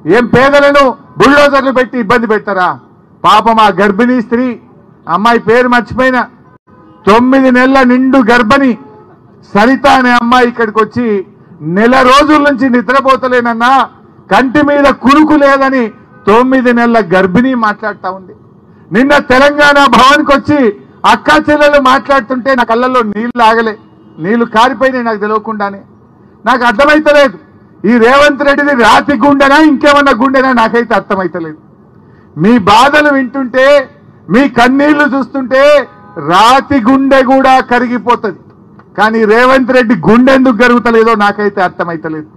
ఏం పేదలను బుల్డోజర్లు పెట్టి ఇబ్బంది పెడతారా పాపం ఆ గర్భిణీ స్త్రీ అమ్మాయి పేరు మర్చిపోయిన తొమ్మిది నెలల నిండు గర్భిణి సరిత అనే అమ్మాయి ఇక్కడికి వచ్చి నెల రోజుల నుంచి నిద్రపోతలేనన్నా కంటి మీద కురుకు లేదని తొమ్మిది నెలల గర్భిణి మాట్లాడుతా ఉంది నిన్న తెలంగాణ భవన్కి వచ్చి అక్కా చెల్లెలు మాట్లాడుతుంటే నా కళ్ళల్లో నీళ్లు ఆగలే నీళ్లు కారిపోయినాయి నాకు తెలియకుండానే నాకు అర్థమైతలేదు ఈ రేవంత్ రెడ్డిది రాతి గుండెనా ఇంకేమన్నా గుండెనా నాకైతే అర్థమైతలేదు మీ బాధలు వింటుంటే మీ కన్నీళ్లు చూస్తుంటే రాతి గుండె కూడా కరిగిపోతుంది కానీ రేవంత్ రెడ్డి గుండె ఎందుకు కరుగుతలేదో నాకైతే అర్థమైతలేదు